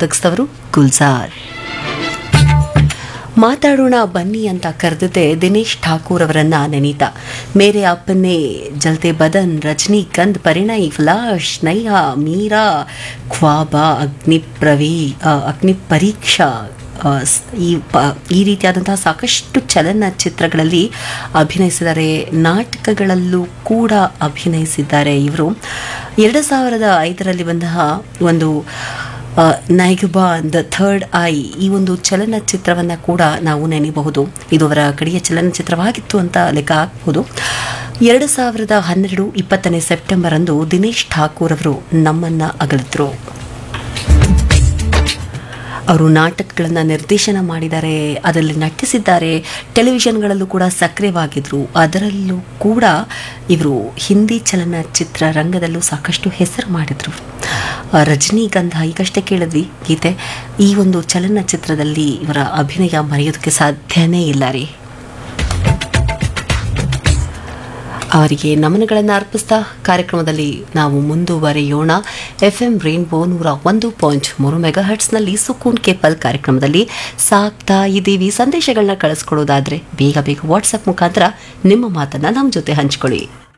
ಒದಗಿಸಿದವರು ಗುಲ್ಜಾರ್ ಮಾತಾಡೋಣ ಬನ್ನಿ ಅಂತ ಕರೆದಿದ್ದೆ ದಿನೇಶ್ ಠಾಕೂರ್ ಅವರನ್ನ ನೆನೀತಾ ಮೇರೆ ಅಪ್ಪನ್ನೇ ಜಲ್ತೆ ಬದನ್ ರಜನಿಕಾಂತ್ ಪರಿಣಯ್ ಫ್ಲಾಶ್ ನೈಹಾ ಮೀರಾ ಖ್ವಾಬಾ ಅಗ್ನಿ ಪ್ರವೀ ಆ, ಅಗ್ನಿ ಪರೀಕ್ಷಾ ಆ, ಸ್- ಈ ಪ ಈ ರೀತಿಯಾದಂತಹ ಸಾಕಷ್ಟು ಚಲನಚಿತ್ರಗಳಲ್ಲಿ ಅಭಿನಯಿಸಿದ್ದಾರೆ ನಾಟಕಗಳಲ್ಲೂ ಕೂಡ ಅಭಿನಯಿಸಿದ್ದಾರೆ ಇವರು ಎರಡು ಸಾವಿರದ ಐದರಲ್ಲಿ ಬಂತಹ ಒಂದು ನೈಗಬಾನ್ ದ ಥರ್ಡ್ ಐ ಈ ಒಂದು ಚಲನಚಿತ್ರವನ್ನು ಕೂಡ ನಾವು ನೆನೆಯಬಹುದು ಇದು ಅವರ ಕಡೆಯ ಚಲನಚಿತ್ರವಾಗಿತ್ತು ಅಂತ ಲೆಕ್ಕ ಹಾಕಬಹುದು ಎರಡು ಸಾವಿರದ ಹನ್ನೆರಡು ಇಪ್ಪತ್ತನೇ ಸೆಪ್ಟೆಂಬರ್ ಅಂದು ದಿನೇಶ್ ಠಾಕೂರ್ ಅವರು ನಮ್ಮನ್ನ ಅಗಲಿದ್ರು ಅವರು ನಾಟಕಗಳನ್ನು ನಿರ್ದೇಶನ ಮಾಡಿದ್ದಾರೆ ಅದರಲ್ಲಿ ನಟಿಸಿದ್ದಾರೆ ಟೆಲಿವಿಷನ್ಗಳಲ್ಲೂ ಕೂಡ ಸಕ್ರಿಯವಾಗಿದ್ದರು ಅದರಲ್ಲೂ ಕೂಡ ಇವರು ಹಿಂದಿ ಚಲನಚಿತ್ರ ರಂಗದಲ್ಲೂ ಸಾಕಷ್ಟು ಹೆಸರು ಮಾಡಿದರು ರಜನಿಗಂಧ ಈಗಷ್ಟೇ ಕೇಳಿದ್ವಿ ಗೀತೆ ಈ ಒಂದು ಚಲನಚಿತ್ರದಲ್ಲಿ ಇವರ ಅಭಿನಯ ಮರೆಯೋದಕ್ಕೆ ಸಾಧ್ಯನೇ ಇಲ್ಲ ರೀ ಅವರಿಗೆ ನಮನಗಳನ್ನು ಅರ್ಪಿಸ್ತಾ ಕಾರ್ಯಕ್ರಮದಲ್ಲಿ ನಾವು ಮುಂದುವರಿಯೋಣ ಎಫ್ ಎಂ ರೇನ್ಬೋ ನೂರ ಒಂದು ಪಾಯಿಂಟ್ ಮೂರು ಮೆಗಾ ಹರ್ಟ್ಸ್ನಲ್ಲಿ ಸುಕೂನ್ ಕೇಪಲ್ ಕಾರ್ಯಕ್ರಮದಲ್ಲಿ ಸಾಕ್ತಾ ಇದ್ದೀವಿ ಸಂದೇಶಗಳನ್ನ ಕಳಿಸ್ಕೊಡೋದಾದ್ರೆ ಬೇಗ ಬೇಗ ವಾಟ್ಸಪ್ ಮುಖಾಂತರ ನಿಮ್ಮ ಮಾತನ್ನ ನಮ್ಮ ಜೊತೆ ಹಂಚ್ಕೊಳ್ಳಿ